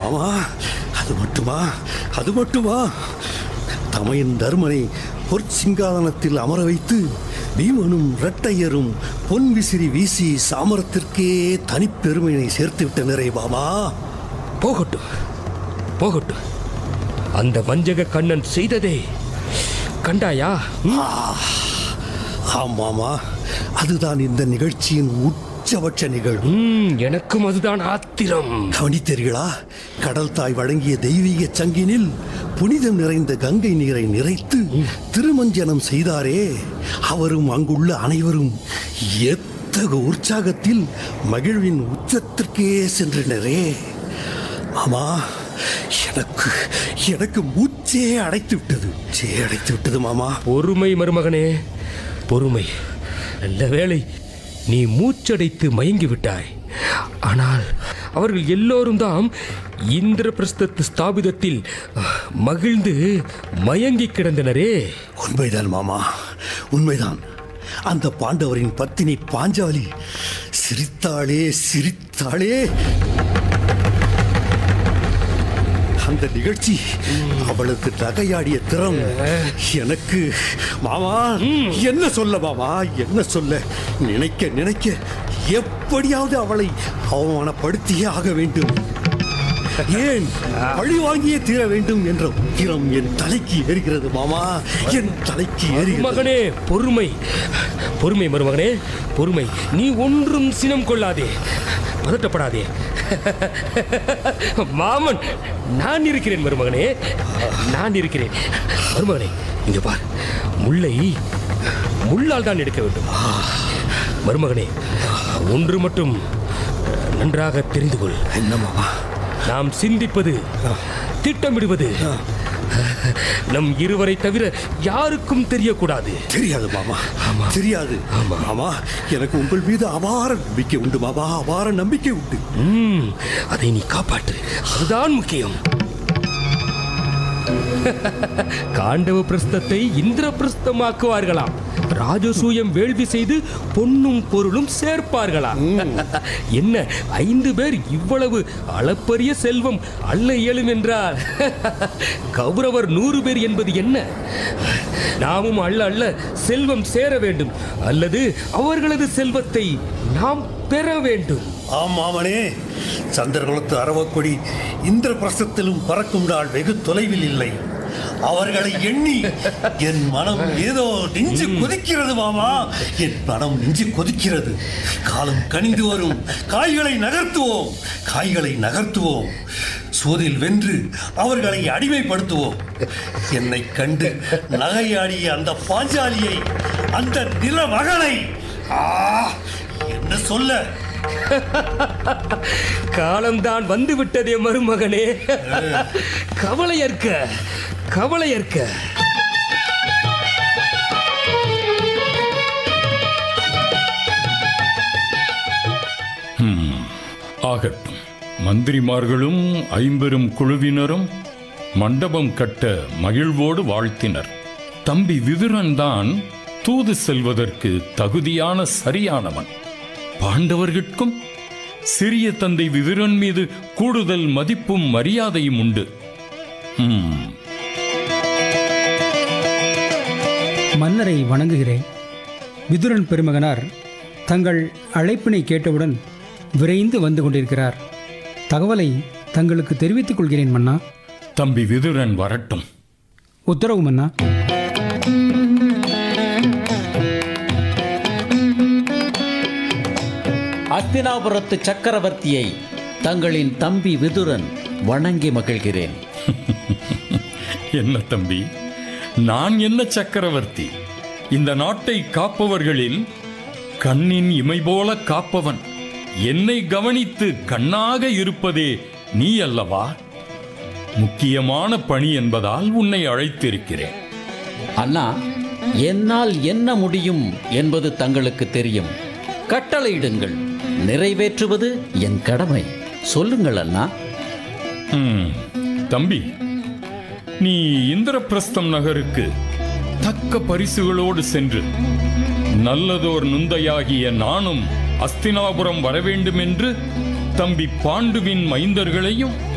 மாமா அது மட்டுமா அது மட்டுமா தமையன் தர்மனை பொற்சிங்காதனத்தில் அமர வைத்து பீமனும் இரட்டையரும் பொன் விசிறி வீசி சாமரத்திற்கே தனிப்பெருமையை சேர்த்து விட்டனரே மாமா போகட்டும் போகட்டும் அந்த வஞ்சக கண்ணன் செய்ததே கண்டாயா ம்? ஆமாமா அதுதான் இந்த நிகழ்ச்சியின் உச்சபட்ச நிகழ்வு ம், எனக்கும் அதுதான் ஆத்திரம் கவனித்தீர்களா கடல் தாய் வழங்கிய தெய்வீக சங்கினில் புனிதம் நிறைந்த கங்கை நீரை நிறைத்து திருமஞ்சனம் செய்தாரே அவரும் அங்குள்ள அனைவரும் எத்தகு உற்சாகத்தில் மகிழ்வின் உச்சத்திற்கே சென்றனரே மாமா எனக்கு எனக்கு மூச்சே அடைத்து விட்டது மூச்சே அடைத்து விட்டது மாமா பொறுமை மருமகனே பொறுமை நல்ல வேளை நீ மூச்சடைத்து மயங்கி விட்டாய் ஆனால் அவர்கள் எல்லோரும் தாம் இந்திரபிரஸ்தத்து ஸ்தாபிதத்தில் அஹ், மகிழ்ந்து மயங்கி கிடந்தனரே உண்மைதான் மாமா உண்மைதான் அந்த பாண்டவரின் பத்தினி பாஞ்சாலி சிரித்தாளே சிரித்தாளே அந்த நிகழ்ச்சி அவளது நகையாடிய திறம் எனக்கு மாமா என்ன சொல்ல மாமா என்ன சொல்ல நினைக்க நினைக்க எப்படியாவது அவளை அவமானப்படுத்தியே ஆக வேண்டும் ஏன் பழி வாங்கியே தீர வேண்டும் என்ற உக்கிரம் என் தலைக்கு ஏறுகிறது மாமா என் தலைக்கு ஏறுகிறது மகனே பொறுமை பொறுமை மருமகனே பொறுமை நீ ஒன்றும் சினம் கொள்ளாதே பதட்டப்படாதே மாமன் நான் இருக்கிறேன் மருமகனே நான் இருக்கிறேன் மருமகனே இங்க பார் முல்லை முள்ளால் தான் எடுக்க வேண்டும் மருமகனே ஒன்று மட்டும் நன்றாக தெரிந்து கொள் என்ன மாமா நாம் சிந்திப்பது திட்டமிடுவது நம் இருவரை தவிர யாருக்கும் தெரியக்கூடாது தெரியாது மாமா தெரியாது மாமா எனக்கு உங்கள் மீது அபார நம்பிக்கை உண்டு மாமா அபார நம்பிக்கை உண்டு ம், அதை நீ காப்பாற்று அதுதான் முக்கியம் காண்டவ பிரஸ்தத்தை இந்திர பிரஸ்தமாக்குவார்களாம் ராஜசூயம் வேள்வி செய்து பொன்னும் பொருளும் சேர்ப்பார்களாம் என்ன ஐந்து பேர் இவ்வளவு அளப்பரிய செல்வம் அள்ள இயலும் என்றால் கௌரவர் நூறு பேர் என்பது என்ன நாமும் அள்ள அள்ள செல்வம் சேர வேண்டும் அல்லது அவர்களது செல்வத்தை நாம் பெற வேண்டும் ஆமாமனே சந்திரகுலத்து அரவக்கொடி இந்திர பிரசத்திலும் பறக்கும் நாள் வெகு தொலைவில் இல்லை அவர்களை எண்ணி என் மனம் ஏதோ நெஞ்சு கொதிக்கிறது மாமா என் மனம் நெஞ்சு கொதிக்கிறது காலம் கனிந்து வரும் காய்களை நகர்த்துவோம் காய்களை நகர்த்துவோம் சூதில் வென்று அவர்களை அடிமைப்படுத்துவோம் என்னை கண்டு நகையாடிய அந்த பாஞ்சாலியை அந்த நிலமகனை ஆ என்ன சொல்ல காலம்தான் வந்து விட்டதே மருமகனே கவலையற்க கவலையற்க ஆகட்டும் மந்திரிமார்களும் ஐம்பெரும் குழுவினரும் மண்டபம் கட்ட மகிழ்வோடு வாழ்த்தினர் தம்பி விதுரன்தான் தூது செல்வதற்கு தகுதியான சரியானவன் பாண்டவர்கட்கும் சிறிய தந்தை விதுரன் மீது கூடுதல் மதிப்பும் மரியாதையும் உண்டு ஹம், மன்னரை வணங்குகிறேன் விதுரன் பெருமகனார் தங்கள் அழைப்பினை கேட்டவுடன் விரைந்து வந்து கொண்டிருக்கிறார் தகவலை தங்களுக்கு தெரிவித்துக் கொள்கிறேன் மன்னா தம்பி விதுரன் வரட்டும் உத்தரவு மன்னா அஸ்தினாபுரத்து சக்கரவர்த்தியை தங்களின் தம்பி விதுரன் வணங்கி மகிழ்கிறேன் என்ன தம்பி நான் என்ன சக்கரவர்த்தி இந்த நாட்டை காப்பவர்களில் கண்ணின் இமை போல காப்பவன் என்னை கவனித்து கண்ணாக இருப்பதே நீ அல்லவா முக்கியமான பணி என்பதால் உன்னை அழைத்திருக்கிறேன் அண்ணா என்னால் என்ன முடியும் என்பது தங்களுக்கு தெரியும் கட்டளையிடுங்கள் நிறைவேற்றுவது என் கடமை சொல்லுங்கள் அண்ணா ம், தம்பி நீ இந்திரபிரஸ்தம் நகருக்கு தக்க பரிசுகளோடு சென்று நல்லதோர் நுந்தையாகிய நானும் அஸ்தினாபுரம் வரவேண்டும் என்று தம்பி பாண்டுவின் மைந்தர்களையும்